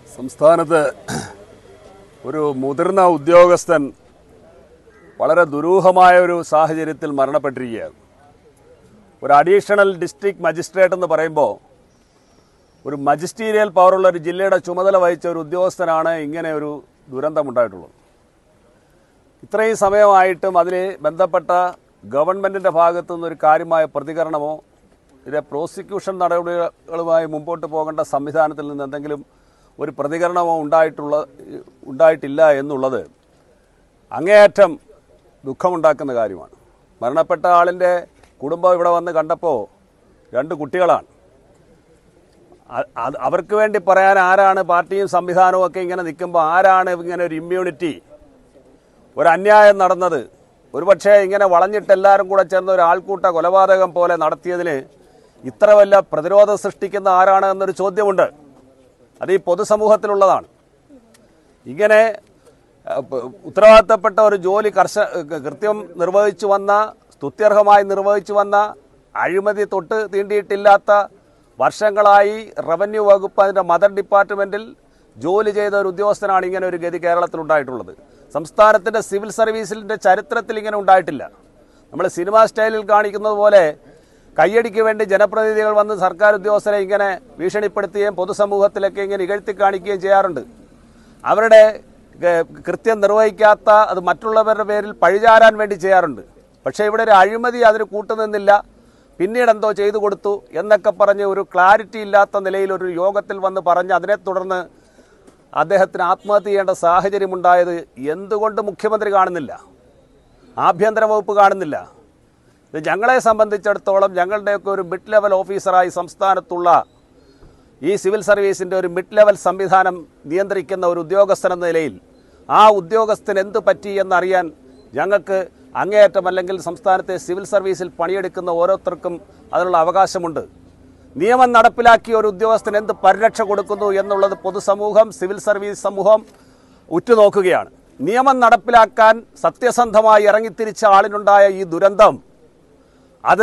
സംസ്ഥാനത്ത് ഒരു മുതിർന്ന ഉദ്യോഗസ്ഥൻ വളരെ ദുരൂഹമായ ഒരു സാഹചര്യത്തിൽ മരണപ്പെട്ടിരിക്കുകയാണ് ഒരു അഡീഷണൽ ഡിസ്ട്രിക്ട് മജിസ്ട്രേറ്റ് എന്ന് പറയുമ്പോൾ ഒരു മജിസ്റ്റീരിയൽ പവറുള്ള ഒരു ജില്ലയുടെ ചുമതല വഹിച്ച ഒരു ഉദ്യോഗസ്ഥനാണ് ഇങ്ങനെ ഒരു ദുരന്തമുണ്ടായിട്ടുള്ളത് ഇത്രയും സമയമായിട്ടും അതിൽ ബന്ധപ്പെട്ട ഗവൺമെൻറ്റിൻ്റെ ഭാഗത്തു നിന്നൊരു കാര്യമായ പ്രതികരണമോ ഇതിലെ പ്രോസിക്യൂഷൻ നടപടികളുമായി മുമ്പോട്ട് പോകേണ്ട സംവിധാനത്തിൽ നിന്ന് എന്തെങ്കിലും ഒരു പ്രതികരണമോ ഉണ്ടായിട്ടുള്ള ഉണ്ടായിട്ടില്ല എന്നുള്ളത് അങ്ങേയറ്റം ദുഃഖമുണ്ടാക്കുന്ന കാര്യമാണ് മരണപ്പെട്ട ആളിൻ്റെ കുടുംബം ഇവിടെ വന്ന് കണ്ടപ്പോൾ രണ്ട് കുട്ടികളാണ് അ- അത് അവർക്ക് വേണ്ടി പറയാൻ ആരാണ് പാർട്ടിയും സംവിധാനവും ഒക്കെ ഇങ്ങനെ നിൽക്കുമ്പോൾ ആരാണ് ഇങ്ങനെ ഒരു ഇമ്മ്യൂണിറ്റി ഒരു അന്യായം നടന്നത് ഒരുപക്ഷെ ഇങ്ങനെ വളഞ്ഞിട്ട് എല്ലാവരും കൂടെ ചേർന്ന് ഒരു ആൾക്കൂട്ട കൊലപാതകം പോലെ നടത്തിയതിന് ഇത്ര വല്ല പ്രതിരോധം സൃഷ്ടിക്കുന്ന ആരാണ് എന്നൊരു ചോദ്യമുണ്ട് അത് ഈ പൊതുസമൂഹത്തിലുള്ളതാണ് ഇങ്ങനെ അഹ്, പ- ഉത്തരവാദിത്തപ്പെട്ട ഒരു ജോലി കർശ കൃത്യം നിർവഹിച്ചു വന്ന സ്തുത്യർഹമായി നിർവഹിച്ചു വന്ന അഴിമതി തൊട്ട് തീണ്ടിയിട്ടില്ലാത്ത വർഷങ്ങളായി റവന്യൂ വകുപ്പ് അതിൻ്റെ മദർ ഡിപ്പാർട്ട്മെൻറ്റിൽ ജോലി ചെയ്ത ഒരു ഉദ്യോഗസ്ഥനാണ് ഇങ്ങനെ ഒരു ഗതി കേരളത്തിൽ ഉണ്ടായിട്ടുള്ളത് സംസ്ഥാനത്തിൻ്റെ സിവിൽ സർവീസിൻ്റെ ചരിത്രത്തിൽ ഇങ്ങനെ ഉണ്ടായിട്ടില്ല നമ്മൾ സിനിമാ സ്റ്റൈലിൽ കാണിക്കുന്നത് പോലെ കയ്യടിക്ക് വേണ്ടി ജനപ്രതിനിധികൾ വന്ന് സർക്കാർ ഉദ്യോഗസ്ഥരെ ഇങ്ങനെ ഭീഷണിപ്പെടുത്തുകയും പൊതുസമൂഹത്തിലൊക്കെ ഇങ്ങനെ ഇകഴ്ത്തി കാണിക്കുകയും ചെയ്യാറുണ്ട് അവരുടെ ഏഹ്, കൃത്യം നിർവഹിക്കാത്ത അത് മറ്റുള്ളവരുടെ പേരിൽ പഴിചാരാൻ വേണ്ടി ചെയ്യാറുണ്ട് പക്ഷേ ഇവിടെ ഒരു അഴിമതി അതിന് കൂട്ടുനിന്നില്ല പിന്നീട് എന്തോ ചെയ്തു കൊടുത്തു എന്നൊക്കെ പറഞ്ഞ് ഒരു ക്ലാരിറ്റി ഇല്ലാത്ത നിലയിൽ ഒരു യോഗത്തിൽ വന്ന് പറഞ്ഞ് അതിനെ തുടർന്ന് അദ്ദേഹത്തിന് ആത്മഹത്യ ചെയ്യേണ്ട സാഹചര്യമുണ്ടായത് എന്തുകൊണ്ട് മുഖ്യമന്ത്രി കാണുന്നില്ല ആഭ്യന്തര വകുപ്പ് കാണുന്നില്ല ഇത് ഞങ്ങളെ സംബന്ധിച്ചിടത്തോളം ഞങ്ങളുടെയൊക്കെ ഒരു മിഡ് ലെവൽ ഓഫീസറായി സംസ്ഥാനത്തുള്ള ഈ സിവിൽ സർവീസിൻ്റെ ഒരു മിഡ് ലെവൽ സംവിധാനം നിയന്ത്രിക്കുന്ന ഒരു ഉദ്യോഗസ്ഥൻ എന്ന നിലയിൽ ആ ഉദ്യോഗസ്ഥന് എന്ത് പറ്റി എന്നറിയാൻ ഞങ്ങൾക്ക് അങ്ങേയറ്റം അല്ലെങ്കിൽ സംസ്ഥാനത്തെ സിവിൽ സർവീസിൽ പണിയെടുക്കുന്ന ഓരോരുത്തർക്കും അതിനുള്ള അവകാശമുണ്ട് നിയമം നടപ്പിലാക്കിയ ഒരു ഉദ്യോഗസ്ഥന് എന്ത് പരിരക്ഷ കൊടുക്കുന്നു എന്നുള്ളത് പൊതുസമൂഹം സിവിൽ സർവീസ് സമൂഹം ഉറ്റുനോക്കുകയാണ് നിയമം നടപ്പിലാക്കാൻ സത്യസന്ധമായി ഇറങ്ങിത്തിരിച്ച ആളിനുണ്ടായ ഈ ദുരന്തം അത്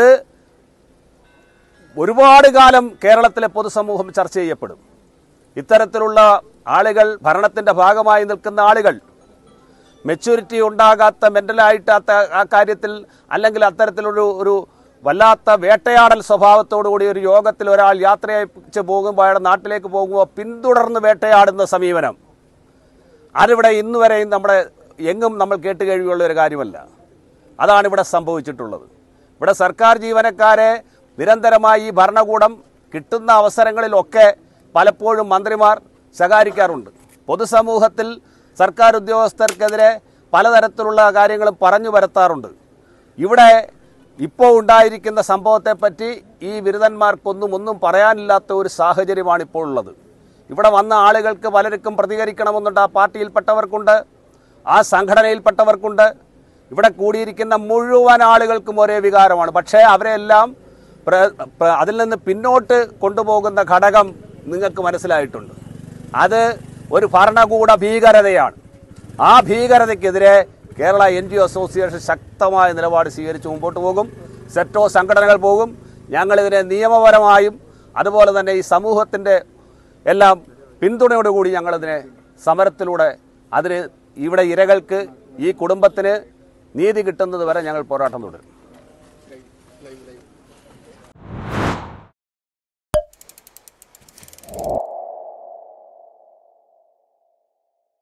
ഒരുപാട് കാലം കേരളത്തിലെ പൊതുസമൂഹം ചർച്ച ചെയ്യപ്പെടും ഇത്തരത്തിലുള്ള ആളുകൾ ഭരണത്തിൻ്റെ ഭാഗമായി നിൽക്കുന്ന ആളുകൾ മെച്യൂരിറ്റി ഉണ്ടാകാത്ത മെൻ്റലായിട്ട് അത്ത ആ കാര്യത്തിൽ അല്ലെങ്കിൽ അത്തരത്തിലൊരു ഒരു വല്ലാത്ത വേട്ടയാടൽ സ്വഭാവത്തോടു കൂടി ഒരു യോഗത്തിൽ ഒരാൾ യാത്രയച്ച് പോകുമ്പോൾ അയാളുടെ നാട്ടിലേക്ക് പോകുമ്പോൾ പിന്തുടർന്ന് വേട്ടയാടുന്ന സമീപനം അതിവിടെ ഇന്ന് വരെയും നമ്മുടെ എങ്ങും നമ്മൾ കേട്ട് കഴിവുള്ള ഒരു കാര്യമല്ല അതാണ് ഇവിടെ സംഭവിച്ചിട്ടുള്ളത് ഇവിടെ സർക്കാർ ജീവനക്കാരെ നിരന്തരമായി ഈ ഭരണകൂടം കിട്ടുന്ന അവസരങ്ങളിലൊക്കെ പലപ്പോഴും മന്ത്രിമാർ ശകാരിക്കാറുണ്ട് പൊതുസമൂഹത്തിൽ സർക്കാർ ഉദ്യോഗസ്ഥർക്കെതിരെ പലതരത്തിലുള്ള കാര്യങ്ങളും പറഞ്ഞു വരുത്താറുണ്ട് ഇവിടെ ഇപ്പോൾ ഉണ്ടായിരിക്കുന്ന സംഭവത്തെപ്പറ്റി ഈ ബിരുദന്മാർക്കൊന്നും ഒന്നും പറയാനില്ലാത്ത ഒരു സാഹചര്യമാണ് ഇപ്പോൾ ഉള്ളത് ഇവിടെ വന്ന ആളുകൾക്ക് പലർക്കും പ്രതികരിക്കണമെന്നുണ്ട് ആ പാർട്ടിയിൽപ്പെട്ടവർക്കുണ്ട് ആ സംഘടനയിൽപ്പെട്ടവർക്കുണ്ട് ഇവിടെ കൂടിയിരിക്കുന്ന മുഴുവൻ ആളുകൾക്കും ഒരേ വികാരമാണ് പക്ഷേ അവരെല്ലാം പ്ര- പ്ര- അതിൽ നിന്ന് പിന്നോട്ട് കൊണ്ടുപോകുന്ന ഘടകം നിങ്ങൾക്ക് മനസ്സിലായിട്ടുണ്ട് അത് ഒരു ഭരണകൂട ഭീകരതയാണ് ആ ഭീകരതയ്ക്കെതിരെ Kerala N G O association ശക്തമായ നിലപാട് സ്വീകരിച്ച് മുമ്പോട്ട് പോകും സെറ്റോ സംഘടനകൾ പോകും ഞങ്ങളിതിനെ നിയമപരമായും അതുപോലെ തന്നെ ഈ സമൂഹത്തിൻ്റെ എല്ലാം പിന്തുണയോടുകൂടി ഞങ്ങളിതിനെ സമരത്തിലൂടെ അതിന് ഇവിടെ ഇരകൾക്ക് ഈ കുടുംബത്തിന് നീതി കിട്ടുന്നത് വരെ ഞങ്ങൾ പോരാട്ടം തുടരും